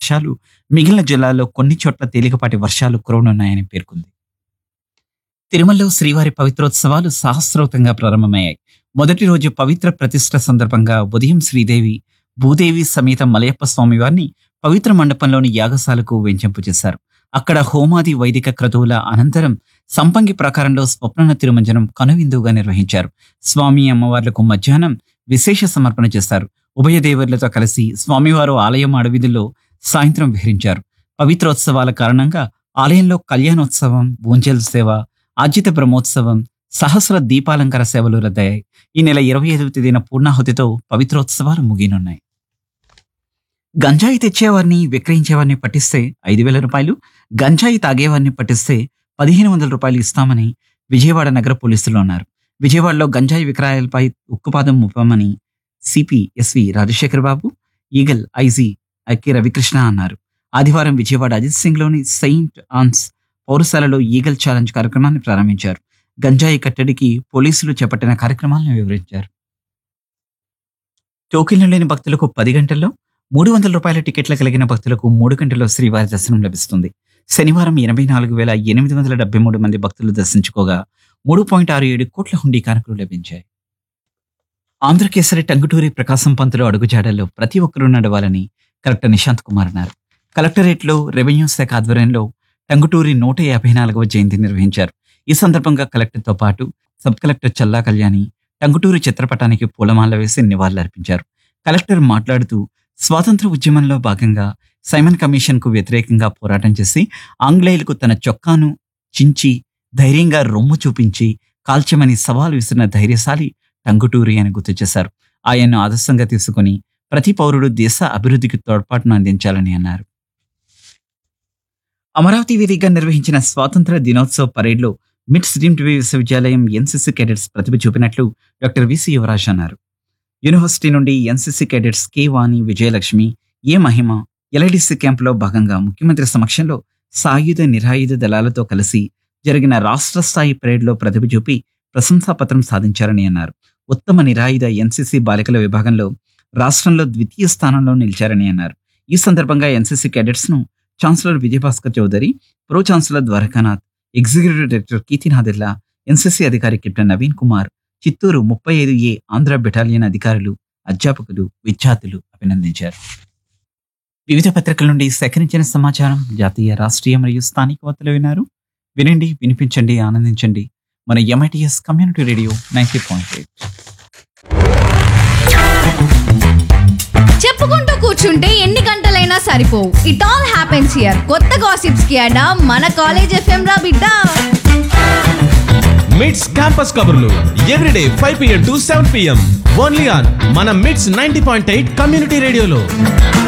వర్షాలు మిగిలిన జిల్లాల్లో కొన్ని చోట్ల తేలికపాటి వర్షాలు కురవనున్నాయని పేర్కొంది తిరుమలలో శ్రీవారి పవిత్రోత్సవాలు సహస్రౌతంగా ప్రారంభమయ్యాయి మొదటి రోజు పవిత్ర ప్రతిష్ట సందర్భంగా ఉదయం శ్రీదేవి భూదేవి సమేత మలయప్ప స్వామివారిని పవిత్ర మండపంలోని యాగశాలకు వెంచింపు చేశారు అక్కడ హోమాది వైదిక క్రతువుల అనంతరం సంపంగి ప్రాకారంలో స్వప్న తిరుమంజనం కనువిందుగా నిర్వహించారు స్వామి అమ్మవార్లకు మధ్యాహ్నం విశేష సమర్పణ చేశారు ఉభయ దేవర్లతో కలిసి స్వామివారు ఆలయం అడవిధిలో సాయంత్రం విహరించారు పవిత్రోత్సవాల కారణంగా ఆలయంలో కళ్యాణోత్సవం ఊంజల్ సేవ ఆజిత బ్రహ్మోత్సవం సహస్ర దీపాలంకార సేవలు రద్దయ్యాయి ఈ నెల ఇరవై ఐదవ తేదీన పూర్ణాహుతితో పవిత్రోత్సవాలు ముగినున్నాయి గంజాయి తెచ్చేవారిని విక్రయించేవారిని పట్టిస్తే ఐదు వేల రూపాయలు గంజాయి తాగేవారిని పట్టిస్తే పదిహేను వందల రూపాయలు ఇస్తామని విజయవాడ నగర పోలీసులు అన్నారు విజయవాడలో గంజాయి విక్రయాలపై ఉక్కుపాదం ముప్పమని CP SV Rajasekhar Babu Eagle IG IK Ravikrishna అన్నారు ఆదివారం విజయవాడ అజిత్ సింగ్ లోని సెయింట్ ఆన్స్ పౌరశాలలో ఈగల్ ఛాలెంజ్ కార్యక్రమాన్ని ప్రారంభించారు గంజాయి కట్టడికి పోలీసులు చేపట్టిన కార్యక్రమాలను వివరించారు టోకెన్లు లేని భక్తులకు పది గంటల్లో మూడు వందల రూపాయల టికెట్లు కలిగిన భక్తులకు మూడు గంటల్లో శ్రీవారి దర్శనం లభిస్తుంది శనివారం ఎనభై నాలుగు వేల ఎనిమిది వందల డెబ్బై మూడు మంది భక్తులు దర్శించుకోగా మూడు పాయింట్ ఆరు ఏడు కోట్ల హుండీ కానుకలు లభించాయి ఆంధ్రకేసరి టంగుటూరి ప్రకాశం పంతులు అడుగుజాడల్లో ప్రతి ఒక్కరూ నడవాలని కలెక్టర్ నిశాంత్ కుమార్ అన్నారు కలెక్టరేట్లో రెవెన్యూ శాఖ ఆధ్వర్యంలో టంగుటూరి నూట యాభై నాలుగవ జయంతి నిర్వహించారు ఈ సందర్భంగా కలెక్టర్తో పాటు సబ్ కలెక్టర్ చల్లా కళ్యాణి టంగుటూరి చిత్రపటానికి పూలమాల వేసి నివాళులర్పించారు కలెక్టర్ మాట్లాడుతూ స్వాతంత్ర ఉద్యమంలో భాగంగా సైమన్ కమిషన్ కు వ్యతిరేకంగా పోరాటం చేసి ఆంగ్లేయులకు తన చొక్కాను చించి ధైర్యంగా రొమ్ము చూపించి కాల్చమని సవాల్ విసిరిన ధైర్యశాలి టంగుటూరి అని గుర్తు చేశారు ఆయన్ను ఆదర్శంగా తీసుకుని ప్రతి పౌరుడు దేశ అభివృద్ధికి తోడ్పాటును అందించాలని అన్నారు అమరావతి వేదికగా నిర్వహించిన స్వాతంత్ర దినోత్సవ పరేడ్లో మిట్స్ డీమ్డ్ విశ్వవిద్యాలయం ఎన్సీసీ కేడెట్స్ ప్రతిభ చూపినట్లు డాక్టర్ విసి యువరాజ్ అన్నారు యూనివర్సిటీ నుండి NCC cadets K Vani Vijayalakshmi A Mahima LIDC క్యాంపులో భాగంగా ముఖ్యమంత్రి సమక్షంలో సాయుధ నిరాయుధ దళాలతో కలిసి జరిగిన రాష్ట్ర స్థాయి పరేడ్లో ప్రతిభ చూపి ప్రశంసాపత్రం సాధించారని అన్నారు ఉత్తమ నిరాయుధ ఎన్సీసీ బాలికల విభాగంలో రాష్ట్రంలో ద్వితీయ స్థానంలో నిలిచారని అన్నారు ఈ సందర్భంగా ఎన్సీసీ కేడెట్స్ ను chancellor Vijayabhaskar Chowdary pro chancellor Dwarakanath executive director కీర్తినాథిల్లా ఎన్సీసీ అధికారి కెప్టెన్ నవీన్ కుమార్ చిత్తూరు ముప్పై ఐదు ఏ ఆంధ్ర బెటాలియన్ అధికారులు అధ్యాపకులు విద్యార్థులు అభినందించారు వివిధ పత్రికల నుండి సేకరించిన సమాచారం జాతీయ రాష్ట్రీయ మరియు స్థానిక వార్తలు విన్నారు వినండి వినిపించండి ఆనందించండి మన MITS community radio ninety point eight చెప్పుకుంటూ కూర్చుంటే ఎన్ని గంటలైనా సరిపోవు ఇట్ ఆల్ హ్యాపెన్స్ హియర్ కొత్త గాసిప్స్ కి అడా మన కాలేజ్ ఎఫ్ఎం రా బిడ్డ మిడ్స్ క్యాంపస్ కబుర్లు everyday five PM to seven PM only on మన MITS ninety point eight community రేడియోలో